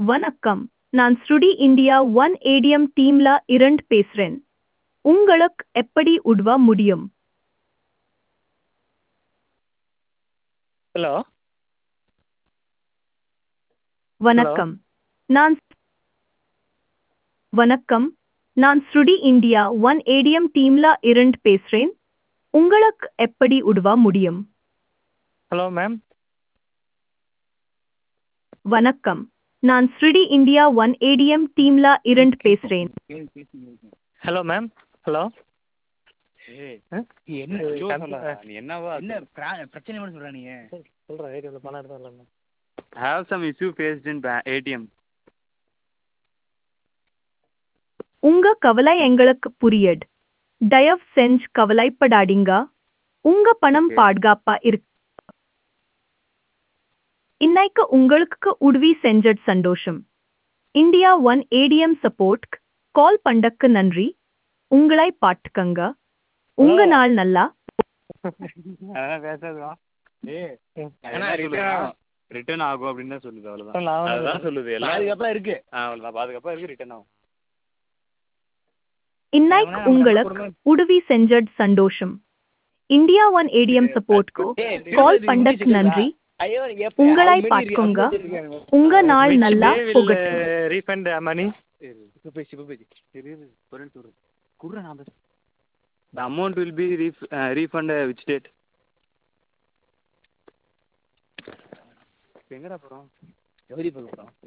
வணக்கம் நான் ஸ்ருடி இந்தியா ஒன் ஏடிஎம் டீம்ல இரண்டு பேசுறேன் உங்களுக்கு எப்படி உதவ முடியும் ஹலோ வணக்கம் நான் வணக்கம் நான் ஸ்ருடி இந்தியா ஒன் ஏடிஎம் டீம்ல இரண்டு பேசுறேன் உங்களுக்கு எப்படி உதவ முடியும் ஹலோ மேம் வணக்கம் நான் ஸ்ருடி இந்தியா ஒன் ஏடிஎம் டீம்ல இரண்டு பேசுறேன் ஹலோ மேம் ஹலோ என்ன இது ஜோ கண்- சொல்ல நீ என்னவா என்ன பிரா- பிரச்சனை மட்டும் சொல்ற நீங்க சொல்கிறேன் ஏடிஎம்ல பணம் எடுத்து வரல have some issue faced in ba- ATM உங்க கவலை எங்களுக்கு புரியுது தயவு செஞ்சு கவலைப்படாதீங்க உங்க பணம் Okay. பாதுகாப்பா இருக்கு இன்னைக்கு உங்களுக்கு உதவி செஞ்சது சந்தோஷம் India one ATM support call பண்ணக்கு நன்றி உங்களை பாட்டுக்கங்க உங்க Hello. நாள் நல்லா அதான் பேசாதா ஆனா return ரிட்டர்ன் ஆகும் அப்படின்னு தான் சொல்லுது அவ்வளவுதான் நான் அதுதான் சொல்லுது எல்லாம் பாதுகாப்பா இருக்கு ஆ, அவ்வளவுதான் பாதுகாப்பா இருக்கு ரிட்டர்ன் ஆகும் இன்னைக்கு உங்களுக்கு உதவி செஞ்சது சந்தோஷம் இந்தியா ஒன் ஏடிஎம் சப்போர்ட்க்கு கால் பண்ணக்கு நன்றி ஐயோ எப்ப உங்களை how many பார்க்குங்க. reports இருக்காங்க? உங்க நாள் Which நல்லா day will, போகட்டும் uh, refund uh, money இப்ப பேசி இப்ப பேசி இரு, இரு, ஒரு நிமிஷம் இரு. குர்ரா நான் பேச the amount will be ref uh, refund uh, which date இப்ப எங்கடா போறோம் எவரி பக்கம்